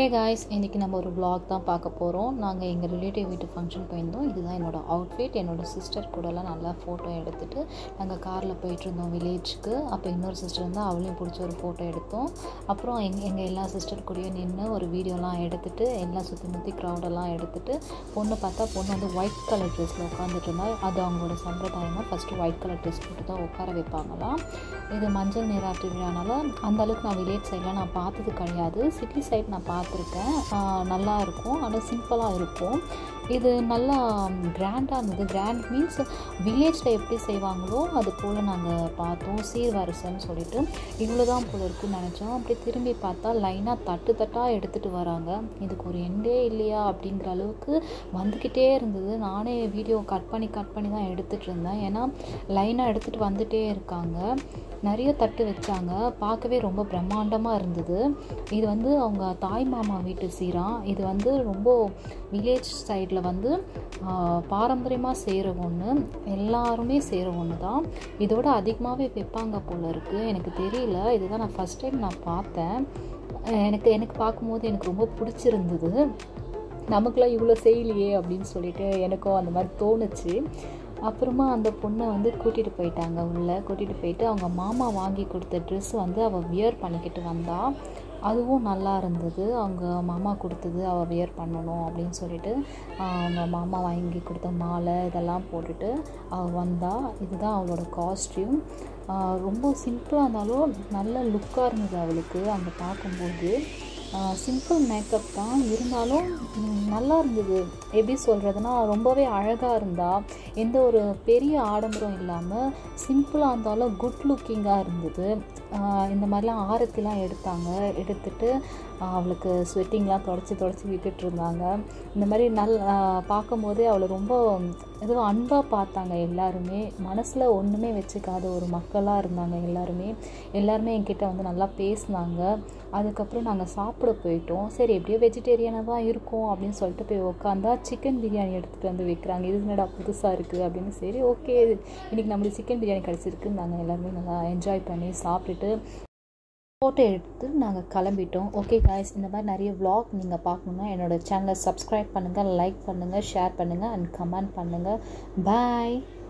hey guys இன்றைக்கி நம்ம ஒரு vlog தான் பார்க்க போகிறோம் நாங்கள் எங்கள் ரிலேட்டிவ் வீட்டு ஃபங்க்ஷன் போயிருந்தோம் இதுதான் என்னோடய அவுட்ஃபிட் என்னோடய சிஸ்டர் கூடலாம் நல்லா ஃபோட்டோ எடுத்துகிட்டு நாங்கள் காரில் போயிட்டுருந்தோம் வில்லேஜ்க்கு அப்போ இன்னொரு சிஸ்டர் இருந்தால் அவளையும் பிடிச்ச ஒரு ஃபோட்டோ எடுத்தோம் அப்புறம் எங் எங்கள் எல்லா சிஸ்டர் கூடயும் நின்று ஒரு வீடியோலாம் எடுத்துகிட்டு எல்லாம் சுற்றி முற்றி க்ரௌடெல்லாம் எடுத்துகிட்டு பொண்ணு பார்த்தா பொண்ணு வந்து ஒயிட் கலர் ட்ரெஸ்ஸில் உட்காந்துட்டு இருந்தா அது அவங்களோட சம்பிரதாயமாக ஃபஸ்ட்டு ஒயிட் கலர் ட்ரெஸ் போட்டு தான் உட்கார வைப்பாங்களாம் இது மஞ்சள் நீராட்டு விழானால அந்த அளவுக்கு நான் வில்லேஜ் சைடில் நான் பார்த்தது கிடையாது சிட்டி சைட் நான் பார்த்துருக்கேன் ஆஹ் நல்லா இருக்கும் ஆனால் சிம்பிளாக இருக்கும் இது நல்லா கிராண்டாக இருந்தது கிராண்ட் மீன்ஸ் வில்லேஜில் எப்படி செய்வாங்களோ அது போல் நாங்கள் பார்த்தோம் சீர்வரிசைன்னு சொல்லிட்டு இவ்வளோ தான் போல இருக்குன்னு நினச்சோம் அப்படி திரும்பி பார்த்தா லைனாக தட்டு தட்டாக எடுத்துகிட்டு வராங்க இதுக்கு ஒரு எண்டே இல்லையா அப்படிங்கிற அளவுக்கு வந்துக்கிட்டே இருந்தது நானே வீடியோ கட் பண்ணி கட் பண்ணி தான் எடுத்துகிட்டு இருந்தேன் ஏன்னா லைனாக எடுத்துகிட்டு வந்துட்டே இருக்காங்க நிறைய தட்டு வச்சாங்க பார்க்கவே ரொம்ப பிரம்மாண்டமாக இருந்தது இது வந்து அவங்க தாய் மாமா வீட்டு சீரா இது வந்து ரொம்ப வில்லேஜ் சைடில் வந்து பாரம்பரியமாக செய்கிற ஒன்று எல்லாருமே செய்கிற ஒன்று தான் இதோட அதிகமாகவே வைப்பாங்க போல இருக்குது எனக்கு தெரியல இதுதான் நான் ஃபஸ்ட் டைம் நான் பார்த்தேன் எனக்கு எனக்கு பார்க்கும்போது எனக்கு ரொம்ப பிடிச்சிருந்தது நமக்குலாம் இவ்வளோ செய்யலையே அப்படின்னு சொல்லிட்டு எனக்கும் அந்த மாதிரி தோணுச்சு அப்புறமா அந்த பொண்ணை வந்து கூட்டிகிட்டு போயிட்டாங்க உள்ளே கூட்டிகிட்டு போயிட்டு அவங்க மாமா வாங்கி கொடுத்த ட்ரெஸ் வந்து அவள் வியர் பண்ணிக்கிட்டு வந்தா அதுவும் நல்லா இருந்தது அவங்க மாமா கொடுத்தது அவள் வியர் பண்ணணும் அப்படின்னு சொல்லிட்டு அவங்க மாமா வாங்கி கொடுத்த மாலை இதெல்லாம் போட்டுட்டு அவள் வந்தா இதுதான் அவளோட காஸ்டியூம் ரொம்ப சிம்பிளாக இருந்தாலும் நல்ல லுக்காக இருந்தது அவளுக்கு அங்கே பார்க்கும்போது சிம்பிள் மேக்கப் தான் இருந்தாலும் நல்லா இருந்தது எப்படி சொல்கிறதுனா ரொம்பவே அழகாக இருந்தா எந்த ஒரு பெரிய ஆடம்பரம் இல்லாமல் சிம்பிளாக இருந்தாலும் குட் லுக்கிங்காக இருந்தது இந்த மாதிரிலாம் ஆரத்திலாம் எடுத்தாங்க எடுத்துட்டு அவளுக்கு ஸ்வெட்டிங்லாம் தொடச்சி தொடச்சி விட்டுட்டு இருந்தாங்க இந்த மாதிரி நல் பார்க்கும்போதே அவளை ரொம்ப எதுவும் அன்பாக பார்த்தாங்க எல்லாருமே மனசில் ஒன்றுமே வச்சுக்காத ஒரு மக்களாக இருந்தாங்க எல்லாருமே எல்லாருமே என்கிட்ட வந்து நல்லா பேசினாங்க அதுக்கப்புறம் நாங்கள் சாப்பிட போயிட்டோம் சரி எப்படியோ வெஜிடேரியனாக தான் இருக்கும் அப்படின்னு சொல்லிட்டு போய் உட்காந்தா சிக்கன் பிரியாணி எடுத்துகிட்டு வந்து வைக்கிறாங்க இது என்னடா புதுசாக இருக்குது அப்படின்னு சரி ஓகே இன்றைக்கி நம்மளுக்கு சிக்கன் பிரியாணி கிடச்சிருக்கு நாங்கள் எல்லாருமே நல்லா என்ஜாய் பண்ணி சாப்பிட்டுட்டு ஃபோட்டோ எடுத்து நாங்கள் கிளம்பிட்டோம் ஓகே காய்ஸ் இந்த மாதிரி நிறைய விலாக் நீங்கள் பார்க்கணுன்னா என்னோடய சேனலை சப்ஸ்கிரைப் பண்ணுங்கள் லைக் பண்ணுங்கள் ஷேர் பண்ணுங்கள் அண்ட் கமெண்ட் பண்ணுங்கள் பாய்